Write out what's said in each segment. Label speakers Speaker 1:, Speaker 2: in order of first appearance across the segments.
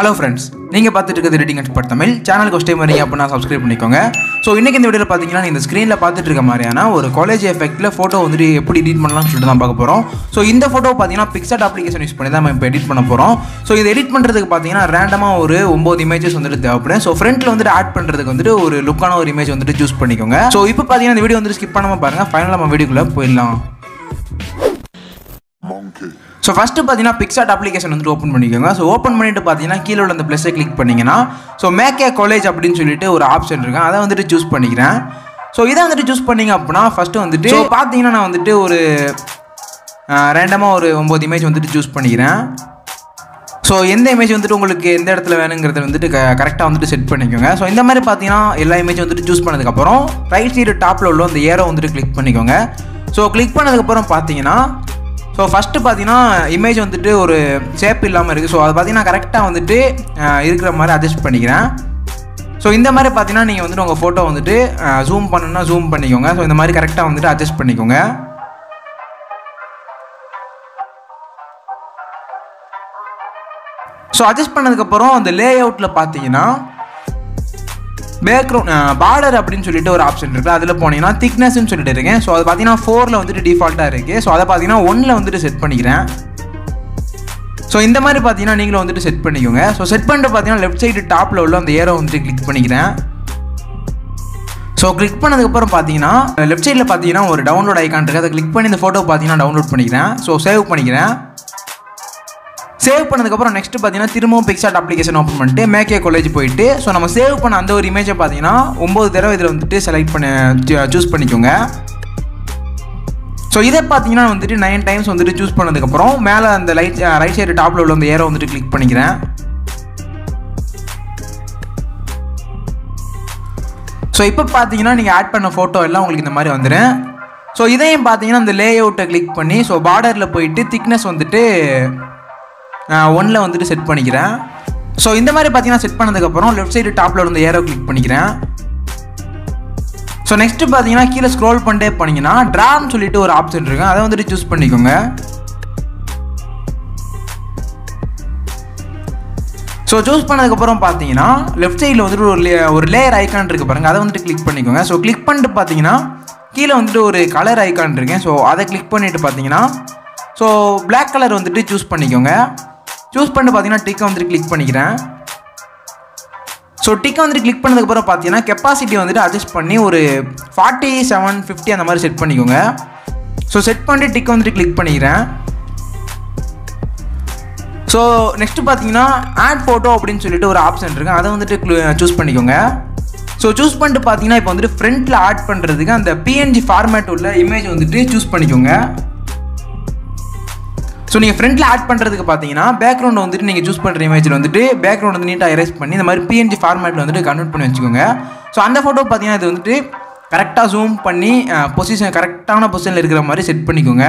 Speaker 1: Hello friends நீங்கள் பார்த்துட்டு இருக்கிறது எடிட்டிங் எக்ஸ்பர்ட் தமிழ் சேனலுக்கு ஃபஸ்ட் டைம் வரீங்க அப்படின்னா சப்ஸ்கிரைப் பண்ணிக்கோங்க ஸோ இன்றைக்கி இந்த வீடியோவில் பார்த்தீங்கன்னா இந்த ஸ்க்ரீனில் பார்த்துட்டு இருக்க மாதிரியான ஒரு காலேஜ் எஃபெக்ட்டில் ஃபோட்டோ வந்துட்டு எப்படி எடிட் பண்ணலாம்னு சொல்லிட்டு தான் பார்க்க போகிறோம் ஸோ இந்த ஃபோட்டோ பார்த்தீங்கன்னா பிக்சட் அப்ளிகேஷன் யூஸ் பண்ணி தான் நம்ம இப்போ எடிட் பண்ண போகிறோம் ஸோ இது எடிட் பண்ணுறதுக்கு பார்த்தீங்கன்னா ரேண்டமாக ஒரு ஒம்பது இமேஜஸ் வந்துட்டு தேவைப்படும் ஸோ ஃப்ரண்ட்டில் வந்துட்டு ஆட் பண்ணுறதுக்கு வந்துட்டு ஒரு லுக்கான ஒரு இமேஜ் வந்துட்டு சூஸ் பண்ணிக்கோங்க ஸோ இப்போ பார்த்தீங்கன்னா இந்த வீடியோ வந்துட்டு ஸ்கிப் பண்ணாமல் பாருங்கள் ஃபைனலாக நம்ம வீடியோக்குள்ளே போயிடலாம்
Speaker 2: Monkey.
Speaker 1: ஸோ ஃபஸ்ட்டு பார்த்தீங்கன்னா பிக்சாட் அப்ளிகேஷன் வந்துட்டு ஓப்பன் பண்ணிக்கோங்க ஸோ ஓப்பன் பண்ணிட்டு பார்த்தீங்கன்னா கீழே உள்ள அந்த ப்ளஸ்ஸை கிளிக் பண்ணிங்கன்னா ஸோ மேக்கே காலேஜ் அப்படின்னு சொல்லிட்டு ஒரு ஆப்ஷன் இருக்கு அதை வந்துட்டு சூஸ் பண்ணிக்கிறேன் ஸோ இதை வந்துட்டு சூஸ் பண்ணீங்க அப்படின்னா ஃபஸ்ட்டு வந்துட்டு ஸோ பார்த்தீங்கன்னா நான் வந்துட்டு ஒரு ரேண்டமாக ஒரு ஒம்பது இமேஜ் வந்துட்டு சூஸ் பண்ணிக்கிறேன் ஸோ எந்த இமேஜ் வந்துட்டு உங்களுக்கு எந்த இடத்துல வேணுங்கிறத வந்துட்டு கரெக்டாக வந்துட்டு செட் பண்ணிக்கோங்க ஸோ இந்த மாதிரி பார்த்தீங்கன்னா எல்லா இமேஜ் வந்துட்டு சூஸ் பண்ணதுக்கப்புறம் ரைட் சைடு டாப்பில் உள்ள அந்த ஏரோ வந்துட்டு கிளிக் பண்ணிக்கோங்க ஸோ கிளிக் பண்ணதுக்கப்புறம் பார்த்தீங்கன்னா ஸோ ஃபஸ்ட்டு பார்த்தீங்கன்னா இமேஜ் வந்துட்டு ஒரு ஷேப் இல்லாமல் இருக்குது ஸோ அதை பார்த்தீங்கன்னா கரெக்டாக வந்துட்டு அஹ், இருக்கிற மாதிரி அட்ஜஸ்ட் பண்ணிக்கிறேன் ஸோ இந்த மாதிரி பார்த்தீங்கன்னா நீங்கள் வந்துட்டு உங்கள் ஃபோட்டோ வந்துட்டு ஜூம் பண்ணணும்னா ஜூம் பண்ணிக்கோங்க ஸோ இந்த மாதிரி கரெக்டாக வந்துட்டு அட்ஜஸ்ட் பண்ணிக்கோங்க ஸோ அட்ஜஸ்ட் பண்ணதுக்கப்புறம் அந்த லே அவுட்டில் பார்த்தீங்கன்னா பேக்ரவுண்ட் பார்டர் அப்படின்னு சொல்லிட்டு ஒரு ஆப்ஷன் இருக்குது அதில் போனீங்கன்னா திக்னஸ்ன்னு சொல்லிட்டு இருக்கேன் ஸோ அது பார்த்தீங்கன்னா ஃபோரில் வந்துட்டு டிஃபால்ட்டாக இருக்குது ஸோ அதை பார்த்தீங்கன்னா ஒன்னில் வந்துட்டு செட் பண்ணிக்கிறேன் ஸோ இந்த மாதிரி பார்த்தீங்கன்னா நீங்களும் வந்துட்டு செட் பண்ணிக்கோங்க ஸோ செட் பண்ணிட்டு பார்த்தீங்கன்னா லெஃப்ட் சைடு டாப்பில் உள்ள அந்த ஏரோ வந்துட்டு கிளிக் பண்ணிக்கிறேன் ஸோ கிளிக் பண்ணதுக்கப்புறம் பார்த்தீங்கன்னா லெஃப்ட் சைடில் பார்த்தீங்கன்னா ஒரு டவுன்லோட் ஐக்கான் இருக்குது அதை கிளிக் பண்ணி இந்த ஃபோட்டோ பார்த்தீங்கன்னா டவுன்லோட் பண்ணிக்கிறேன் ஸோ சேவ் பண்ணிக்கிறேன் சேவ் பண்ணதுக்கப்புறம் நெக்ஸ்ட் பார்த்தீங்கன்னா திரும்பவும் பிக்சாட் அப்ளிகேஷன் ஓப்பன் பண்ணிட்டு மேக்கே காலேஜ் போயிட்டு ஸோ நம்ம சேவ் பண்ண அந்த ஒரு இமேஜை பார்த்தீங்கன்னா ஒம்பது தடவை இதில் வந்துட்டு செலக்ட் பண்ண சூஸ் பண்ணிக்கோங்க ஸோ இதை பார்த்தீங்கன்னா வந்துட்டு நைன் டைம்ஸ் வந்துட்டு சூஸ் பண்ணதுக்கப்புறம் மேலே அந்த லைட் ரைட் சைடு டாப்பில் உள்ள அந்த ஏரோ வந்துட்டு கிளிக் பண்ணிக்கிறேன் ஸோ இப்போ பார்த்தீங்கன்னா நீங்கள் ஆட் பண்ண ஃபோட்டோ எல்லாம் உங்களுக்கு இந்த மாதிரி வந்துடும் ஸோ இதையும் பார்த்தீங்கன்னா இந்த லே அவுட்டை கிளிக் பண்ணி ஸோ பார்டரில் போயிட்டு திக்னஸ் வந்துட்டு ஒன்னில் வந்துட்டு செட் பண்ணிக்கிறேன் ஸோ இந்த மாதிரி பார்த்தீங்கன்னா செட் பண்ணதுக்கப்புறம் லெஃப்ட் சைடு டாப்பில் இருந்த ஏரோ கிளிக் பண்ணிக்கிறேன் ஸோ நெக்ஸ்ட்டு பார்த்தீங்கன்னா கீழே ஸ்க்ரோல் பண்ணிட்டே போனீங்கன்னா ட்ரான்னு சொல்லிட்டு ஒரு ஆப்ஷன் இருக்கு அதை வந்துட்டு சூஸ் பண்ணிக்கோங்க ஸோ சூஸ் பண்ணதுக்கப்புறம் பார்த்தீங்கன்னா லெஃப்ட் சைடில் வந்துட்டு ஒரு லே ஒரு லேயர் ஐக்கான் இருக்குது பாருங்கள் அதை வந்துட்டு கிளிக் பண்ணிக்கோங்க ஸோ கிளிக் பண்ணிட்டு பார்த்தீங்கன்னா கீழே வந்துட்டு ஒரு கலர் ஐக்கான் இருக்கேன் ஸோ அதை கிளிக் பண்ணிட்டு பார்த்தீங்கன்னா ஸோ Black கலர் வந்துட்டு சூஸ் பண்ணிக்கோங்க சூஸ் பண்ணிட்டு பார்த்தீங்கன்னா டிக்கை வந்துட்டு கிளிக் பண்ணிக்கிறேன் ஸோ டிக்கை வந்துட்டு கிளிக் பண்ணதுக்கப்புறம் பார்த்தீங்கன்னா கெப்பாசிட்டி வந்துட்டு அட்ஜஸ்ட் பண்ணி ஒரு ஃபார்ட்டி செவன் ஃபிஃப்டி அந்த மாதிரி செட் பண்ணிக்கோங்க ஸோ செட் பண்ணிட்டு டிக்கை வந்துட்டு கிளிக் பண்ணிக்கிறேன் ஸோ நெக்ஸ்ட் பார்த்தீங்கன்னா ஆட் ஃபோட்டோ அப்படின்னு சொல்லிட்டு ஒரு ஆப்ஷன் இருக்குது அதை வந்துட்டு சூஸ் பண்ணிக்கோங்க ஸோ சூஸ் பண்ணிட்டு பார்த்தீங்கன்னா இப்போ வந்துட்டு ஃப்ரண்ட்டில் ஆட் பண்ணுறதுக்கு அந்த பிஎன்ஜி ஃபார்மேட் உள்ள இமேஜ் வந்துட்டு சூஸ் பண்ணிக்கோங்க ஸோ நீங்கள் ஃப்ரண்ட்டில் ஆட் பண்ணுறதுக்கு பார்த்தீங்கன்னா பேக்ரவுண்ட் வந்துட்டு நீங்கள் சூஸ் பண்ணுற இமேஜில் வந்துட்டு பேக்ரவுண்ட் வந்து நீட்டாக எரேஸ் பண்ணி இந்த மாதிரி பிஎன்ஜி ஃபார்மேட்டில் வந்துட்டு கன்வெர்ட் பண்ணி வச்சுக்கோங்க ஸோ அந்த ஃபோட்டோ பார்த்தீங்கன்னா இது வந்துட்டு கரெக்டாக ஜூம் பண்ணி பொசிஷன் கரெக்டான பொசிஷனில் இருக்கிற மாதிரி செட் பண்ணிக்கோங்க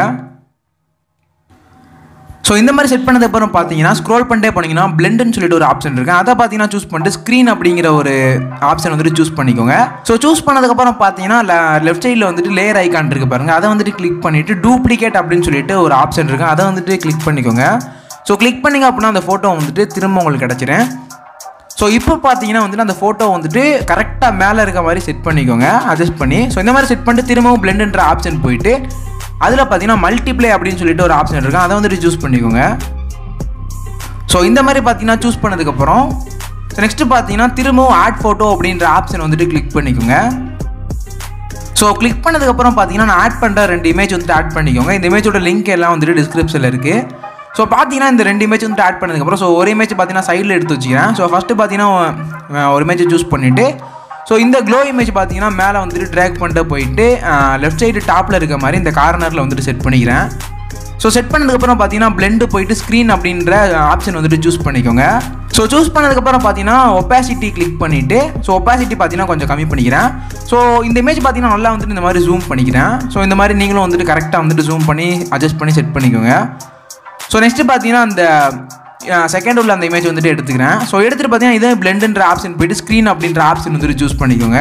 Speaker 1: ஸோ இந்த மாதிரி செட் பண்ணதுக்கப்புறம் பார்த்தீங்கன்னா ஸ்க்ரோல் பண்ணிட்டே போனீங்கன்னா பிளெண்டுன்னு சொல்லிட்டு ஒரு ஆப்ஷன் இருக்கு அதை பார்த்தீங்கன்னா சூஸ் பண்ணிட்டு ஸ்க்ரீன் அப்படிங்கிற ஒரு ஆப்ஷன் வந்துட்டு சூஸ் பண்ணிக்கோங்க ஸோ சூஸ் பண்ணதுக்கப்புறம் பார்த்தீங்கன்னா லெஃப்ட் சைடில் வந்துட்டு லேயர் ஐக்கான் இருக்கு பாருங்க அதை வந்துட்டு கிளிக் பண்ணிட்டு டூப்ளிகேட் அப்படின்னு சொல்லிட்டு ஒரு ஆப்ஷன் இருக்கு அதை வந்துட்டு கிளிக் பண்ணிக்கோங்க ஸோ கிளிக் பண்ணிங்க அப்படின்னா அந்த ஃபோட்டோ வந்துட்டு திரும்ப உங்களுக்கு கிடச்சிரும் ஸோ இப்போ பார்த்தீங்கன்னா வந்துட்டு அந்த ஃபோட்டோ வந்துட்டு கரெக்டாக மேலே இருக்க மாதிரி செட் பண்ணிக்கோங்க அட்ஜஸ்ட் பண்ணி ஸோ இந்த மாதிரி செட் பண்ணிட்டு திரும்பவும் பிளெண்டுன்ற ஆப்ஷன் போயிட்டு அதில் பார்த்தீங்கன்னா மல்டிப்ளே அப்படின்னு சொல்லிட்டு ஒரு ஆப்ஷன் இருக்கும் அதை வந்துட்டு சூஸ் பண்ணிக்கோங்க ஸோ இந்த மாதிரி பார்த்தீங்கன்னா சூஸ் பண்ணதுக்கப்புறம் நெக்ஸ்ட்டு பார்த்தீங்கன்னா திரும்பவும் ஆட் ஃபோட்டோ அப்படின்ற ஆப்ஷன் வந்துட்டு கிளிக் பண்ணிக்கோங்க ஸோ கிளிக் பண்ணதுக்கப்புறம் பார்த்தீங்கன்னா நான் ஆட் பண்ணுற ரெண்டு இமேஜ் வந்துட்டு ஆட் பண்ணிக்கோங்க இந்த இமேஜோட லிங்க் எல்லாம் வந்துட்டு டிஸ்கிரிப்ஷனில் இருக்குது ஸோ பார்த்தீங்கன்னா இந்த ரெண்டு இமேஜ் வந்துட்டு ஆட் பண்ணதுக்கப்புறம் ஸோ ஒரு இமேஜ் பார்த்தீங்கன்னா சைடில் எடுத்து வச்சுக்கிறேன் ஸோ ஃபஸ்ட்டு பார்த்தீங்கன்னா ஒரு இமேஜை சூஸ் பண்ணிவிட்டு ஸோ இந்த க்ளோ இமேஜ் பார்த்தீங்கன்னா மேலே வந்துட்டு ட்ராக் பண்ணிட்டு போயிட்டு லெஃப்ட் சைடு டாப்பில் இருக்க மாதிரி இந்த கார்னரில் வந்துட்டு செட் பண்ணிக்கிறேன் ஸோ செட் பண்ணதுக்கப்புறம் பார்த்தீங்கன்னா பிளெண்டு போயிட்டு ஸ்க்ரீன் அப்படின்ற ஆப்ஷன் வந்துட்டு சூஸ் பண்ணிக்கோங்க ஸோ சூஸ் பண்ணதுக்கப்புறம் பார்த்தீங்கன்னா ஒப்பாசிட்டி கிளிக் பண்ணிவிட்டு ஸோ ஒப்பாசிட்டி பார்த்தீங்கன்னா கொஞ்சம் கம்மி பண்ணிக்கிறேன் ஸோ இந்த இமேஜ் பார்த்தீங்கன்னா நல்லா வந்துட்டு இந்த மாதிரி ஜூம் பண்ணிக்கிறேன் ஸோ இந்த மாதிரி நீங்களும் வந்துட்டு கரெக்டாக வந்துட்டு ஜூம் பண்ணி அட்ஜஸ்ட் பண்ணி செட் பண்ணிக்கோங்க ஸோ நெக்ஸ்ட்டு பார்த்தீங்கன்னா அந்த செகண்ட் உள்ள அந்த இமேஜ் வந்துட்டு எடுத்துக்கிறேன் ஸோ எடுத்துகிட்டு பார்த்தீங்கன்னா இதே பிளெண்டுன்ற ஆப்ஷன் போயிட்டு ஸ்க்ரீன் அப்படின்ற ஆப்ஷன் வந்துட்டு சூஸ் பண்ணிக்கோங்க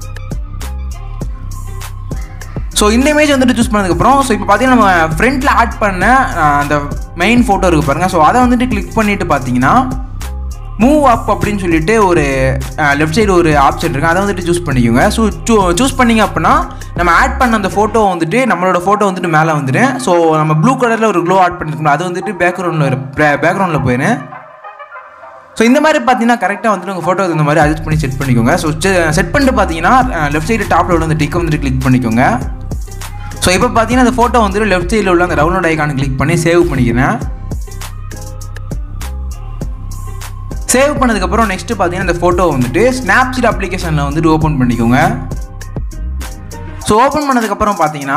Speaker 1: ஸோ இந்த இமேஜ் வந்துட்டு சூஸ் பண்ணதுக்கப்புறம் ஸோ இப்போ பார்த்தீங்கன்னா நம்ம ஃப்ரண்ட்டில் ஆட் பண்ண அஹ், அந்த மெயின் ஃபோட்டோ இருக்குது பாருங்கள் ஸோ அதை வந்துட்டு கிளிக் பண்ணிட்டு பார்த்தீங்கன்னா மூவ் அப் அப்படின்னு சொல்லிட்டு ஒரு லெஃப்ட் சைடு ஒரு ஆப்ஷன் இருக்குது அதை வந்துட்டு சூஸ் பண்ணிக்கோங்க ஸோ சூஸ் பண்ணிங்க அப்படின்னா நம்ம ஆட் பண்ண அந்த ஃபோட்டோ வந்துட்டு நம்மளோட ஃபோட்டோ வந்துட்டு மேலே வந்துடும் ஸோ நம்ம ப்ளூ கலரில் ஒரு க்ளோ ஆட் பண்ணிருக்கோம் அது வந்துட்டு பேக்ரவுண்டில் பேக்ரவுண்டில் போயிடும் ஸோ இந்த மாதிரி பார்த்தீங்கன்னா கரெக்டாக வந்துட்டு உங்கள் ஃபோட்டோ இந்த மாதிரி அட்ஜஸ்ட் பண்ணி செட் பண்ணிக்கோங்க ஸோ செட் பண்ணிட்டு பார்த்தீங்கன்னா லெஃப்ட் சைடு டாப்பில் உள்ள அந்த டிக்கை வந்துட்டு கிளிக் பண்ணிக்கோங்க ஸோ இப்போ பார்த்தீங்கன்னா அந்த ஃபோட்டோ வந்துட்டு லெஃப்ட் சைடில் உள்ள அந்த டவுன்லோட் ஐக்கான் கிளிக் பண்ணி சேவ் பண்ணிக்கிறேன் சேவ் பண்ணதுக்கப்புறம் நெக்ஸ்ட்டு பார்த்தீங்கன்னா இந்த ஃபோட்டோ வந்துட்டு ஸ்னாப்சீட் அப்ளிகேஷனில் வந்துட்டு ஓப்பன் பண்ணிக்கோங்க ஸோ ஓப்பன் பண்ணதுக்கப்புறம் பார்த்தீங்கன்னா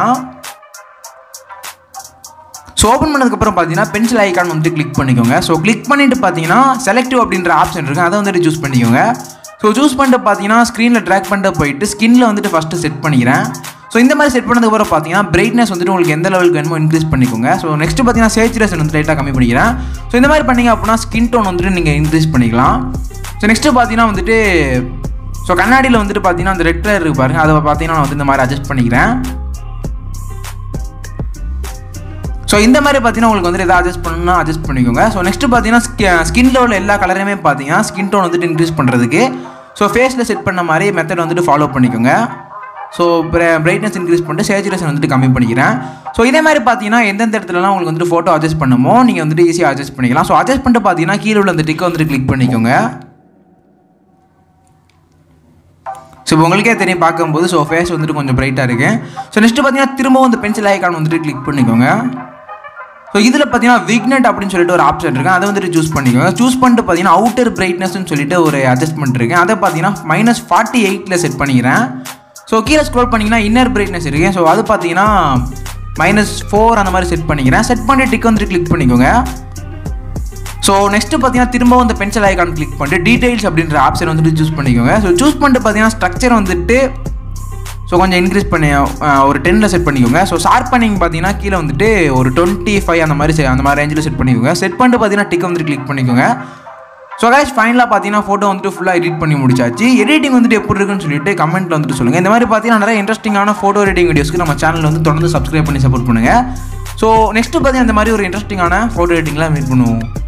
Speaker 1: ஸோ ஓப்பன் பண்ணதுக்கப்புறம் பார்த்தீங்கன்னா பென்சில் ஐக்கான் வந்துட்டு கிளிக் பண்ணிக்கோங்க ஸோ கிளிக் பண்ணிட்டு பார்த்தீங்கன்னா செலக்டிவ் அப்படின்ற ஆப்ஷன் இருக்குது அதை வந்துட்டு சூஸ் பண்ணிக்கோங்க ஸோ சூஸ் பண்ணிட்டு பார்த்தீங்கன்னா ஸ்க்ரீனில் ட்ராக் பண்ணிட்டு போயிட்டு ஸ்கின்னில் வந்துட்டு ஃபஸ்ட்டு செட் பண்ணிக்கிறேன் ஸோ இந்த மாதிரி செட் பண்ணதுக்கப்புறம் பார்த்தீங்கன்னா பிரைட்னஸ் வந்துட்டு உங்களுக்கு எந்த லெவலுக்கு வேணுமோ இன்க்ரீஸ் பண்ணிக்கோங்க ஸோ நெக்ஸ்ட் பார்த்தீங்கன்னா சேச்சுரேஷன் வந்து லைட்டாக கம்மி பண்ணிக்கிறேன் ஸோ இந்த மாதிரி பண்ணீங்க அப்படின்னா ஸ்கின் டோன் வந்துட்டு நீங்கள் இன்க்ரீஸ் பண்ணிக்கலாம் ஸோ நெக்ஸ்ட்டு பார்த்தீங்கன்னா வந்துட்டு ஸோ கண்ணாடியில் வந்துட்டு பார்த்தீங்கன்னா அந்த ரெட் கலர் இருக்கு பாருங்க அதை பார்த்தீங்கன்னா நான் வந்து இந்த மாதிரி அட்ஜஸ்ட் பண்ணிக்கிறேன் ஸோ இந்த மாதிரி பார்த்தீங்கன்னா உங்களுக்கு வந்துட்டு எதாவது அட்ஜஸ்ட் பண்ணணும்னா அட்ஜஸ்ட் பண்ணிக்கோங்க ஸோ நெக்ஸ்ட் பார்த்தீங்கன்னா ஸ்கின்ல உள்ள எல்லா கலருமே பார்த்தீங்கன்னா ஸ்கின் டோன் வந்துட்டு இன்க்ரீஸ் பண்ணுறதுக்கு ஸோ ஃபேஸில் செட் பண்ண மாதிரி மெத்தட் வந்துட்டு ஃபாலோ பண்ணிக்கோங்க ஸோ பிரைட்னஸ் இன்க்ரீஸ் பண்ணிட்டு சேச்சுரேஷன் வந்துட்டு கம்மி பண்ணிக்கிறேன் ஸோ இதே மாதிரி பார்த்தீங்கன்னா எந்தெந்த இடத்துலலாம் உங்களுக்கு வந்துட்டு ஃபோட்டோ அட்ஜஸ்ட் பண்ணுமோ நீங்கள் வந்துட்டு ஈஸியாக அட்ஜஸ்ட் பண்ணிக்கலாம் ஸோ அட்ஜஸ்ட் பண்ணிட்டு பார்த்தீங்கன்னா கீழே உள்ள அந்த டிக்கை வந்துட்டு கிளிக் பண்ணிக்கோங்க ஸோ இப்போ உங்களுக்கே தெரியும் பார்க்கும்போது ஸோ ஃபேஸ் வந்துட்டு கொஞ்சம் பிரைட்டாக இருக்கு ஸோ நெக்ஸ்ட் பார்த்தீங்கன்னா திரும்பவும் இந்த பென்சில் ஐக்கான் வந்துட்டு கிளிக் பண்ணிக்கோங்க ஸோ இதில் பார்த்தீங்கன்னா விக்னெட் அப்படின்னு சொல்லிட்டு ஒரு ஆப்ஷன் இருக்கு அதை வந்துட்டு சூஸ் பண்ணிக்கோங்க சூஸ் பண்ணிட்டு பார்த்தீங்கன்னா அவுட்டர் பிரைட்னஸ்னு சொல்லிட்டு ஒரு அட்ஜஸ்ட்மெண்ட் இருக்கு அதை பார்த்தீங்கன்னா மைனஸ் ஃபார்ட்டி எயிட்டில் செட் பண்ணிக்கிறேன் ஸோ கீழே ஸ்க்ரோல் பண்ணிங்கன்னா இன்னர் பிரைட்னஸ் இருக்கு ஸோ அது பார்த்தீங்கன்னா மைனஸ் ஃபோர் அந்த மாதிரி செட் பண்ணிக்கிறேன் செட் பண்ணி டிக் வந்துட்டு கிளிக் பண்ணிக்கோங்க ஸோ நெக்ஸ்ட்டு பார்த்தீங்கன்னா திரும்பவும் இந்த பென்சில் ஐக்கான் கிளிக் பண்ணிட்டு டீடைல்ஸ் அப்படின்ற ஆப்ஷன் வந்துட்டு சூஸ் பண்ணிக்கோங்க ஸோ சூஸ் பண்ணிட்டு பார்த்தீங்கன்னா ஸ்ட்ரக்சர் வந்துட்டு ஸோ கொஞ்சம் இன்க்ரீஸ் பண்ணி அஹ், ஒரு டென்னில் செட் பண்ணிக்கோங்க ஸோ ஷார்ப் பண்ணிங் பார்த்தீங்கன்னா கீழே வந்துட்டு ஒரு டுவெண்ட்டி ஃபைவ் அந்த மாதிரி se- அந்த மாதிரி ரேஞ்சில் செட் பண்ணிக்கோங்க செட் பண்ணிட்டு பார்த்தீங்கன்னா டிக் வந்துட்டு கிளிக் பண்ணிக்கோங்க ஸோ கைஸ் ஃபைனலாக பார்த்தீங்கன்னா ஃபோட்டோ வந்துட்டு ஃபுல்லாக எடிட் பண்ணி முடிச்சாச்சு எடிட்டிங் வந்துட்டு எப்படி இருக்குன்னு சொல்லிட்டு கமெண்ட்டில் வந்துட்டு சொல்லுங்கள் இந்த மாதிரி பார்த்தீங்கன்னா நிறைய இன்ட்ரெஸ்டிங்கான ஃபோட்டோ எடிட்டிங் வீடியோஸ்க்கு நம்ம சேனல் வந்து தொடர்ந்து சப்ஸ்கிரைப் பண்ணி சப்போர்ட் பண்ணுங்கள் ஸோ நெக்ஸ்ட்டு பார்த்தீங்கன்னா இந்த மாதிரி ஒரு இன்ட்ரெஸ்டிங்கான ஃபோட்டோ எடிட்டிங்லாம் மீட் பண்ணுவோம்